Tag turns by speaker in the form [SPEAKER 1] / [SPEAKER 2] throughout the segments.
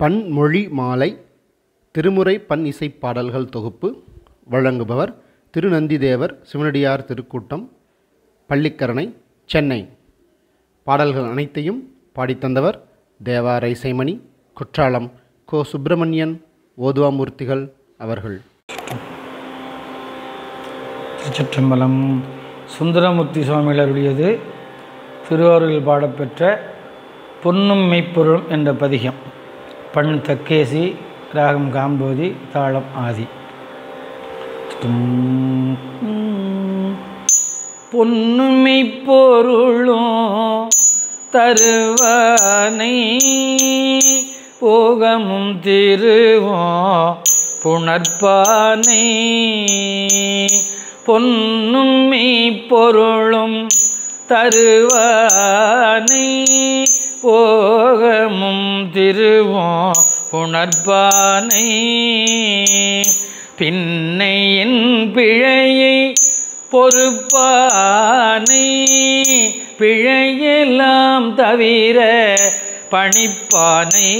[SPEAKER 1] பன்மொழி மாலை திருமுறை பண் இசைப் பாடல்கள் தொகுப்பு வழங்குபவர் திருநந்திதேவர் சிவனடியார் திருக்கூட்டம் பள்ளிக்கரணை சென்னை பாடல்கள் அனைத்தையும் பாடித்தந்தவர் தேவா ரைசைமணி குற்றாலம் கோ சுப்பிரமணியன் ஓதுவாமூர்த்திகள் அவர்கள்
[SPEAKER 2] திருச்சிற்றம்பலம் சுந்தரமூர்த்தி சுவாமிகள் அருளியது திருவாரூரில் பாடப்பெற்ற பொன்னும் மெய்ப்பொருளும் என்ற பதிகம் பண் தக்கேசி ராகம் காம்போதி தாளம் ஆதி பொன்னும் மெய்ப்பொருளும் தருவானை போகமும் திருவோம் புணர்ப்பானை பொன்னும் மெய்ப்பொருளும் தருவானை போகமும் திருவோம் புணர்ப்பானை பின்னை என் பிழையை பொறுப்பானை பிழையெல்லாம் தவிர பணிப்பானை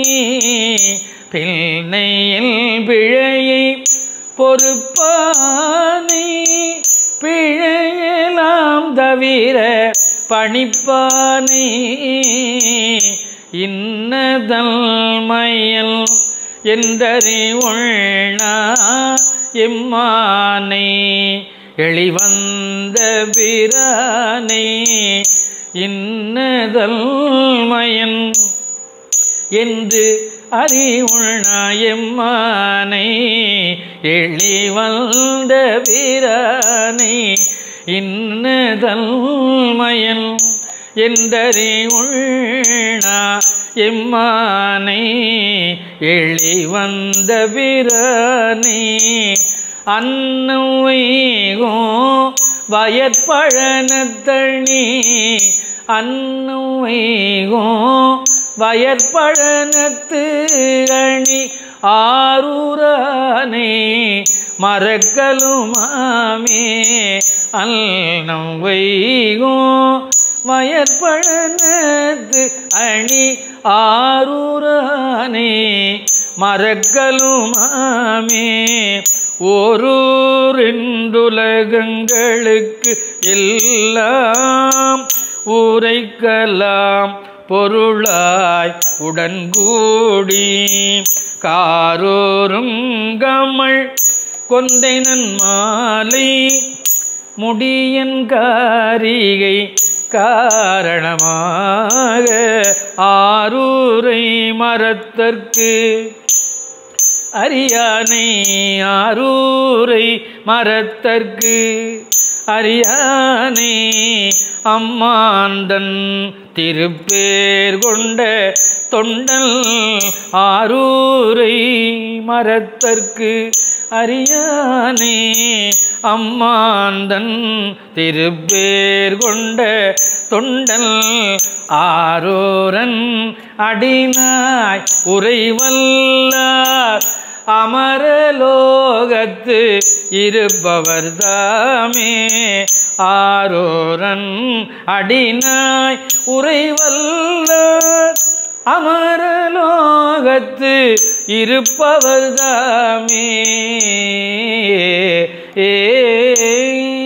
[SPEAKER 2] பிள்ளையில் பிழையை பொறுப்பானை பிழையெல்லாம் தவிர பணிப்பானை இன்னதல் மயல் என்றறி உள்னா எம்மானை எளிவந்த பிரானை இன்னதல் மயன் என்று அறிவுள்ளாயம்மானை எளிவந்த பிரானை இன்னதல் மயன் என்றறிவுள்ளா எம்மானை எளிவந்த பிரானை அன்னம் வைகும் வயற்பழனத்தணி அன்னம் வைகும் வயற்பழனத்து அணி ஆரூரானே மறக்கலுமாமே அல்னம் வைகும் வயற்பழனத்து அணி ஆரூரானே மறக்கலுமாமே ஓரூரின்றுலகங்களுக்கு எல்லாம் ஊரைக்கலாம் பொருளாய் உடன்கூடி காரோரும் கமல் கொந்தைனன் மாலை முடியன் காரிகை காரணமாக ஆரூரை மரத்தற்கு அரியானை ஆரூரை மரத்தற்கு அரியானே அம்மாந்தன் திருப்பேர் கொண்ட தொண்டல் ஆரூரை மரத்தற்கு அரியானே அம்மாந்தன் திருப்பேர் கொண்ட தொண்டல் ஆரூரன் அடினாய் உறைவல்லார் அமரலோகத்து இருப்பவர் தாமே ஆரோரன் அடினாய் உறைவல்லார் அமரலோகத்து இருப்பவர் தாமே ஏ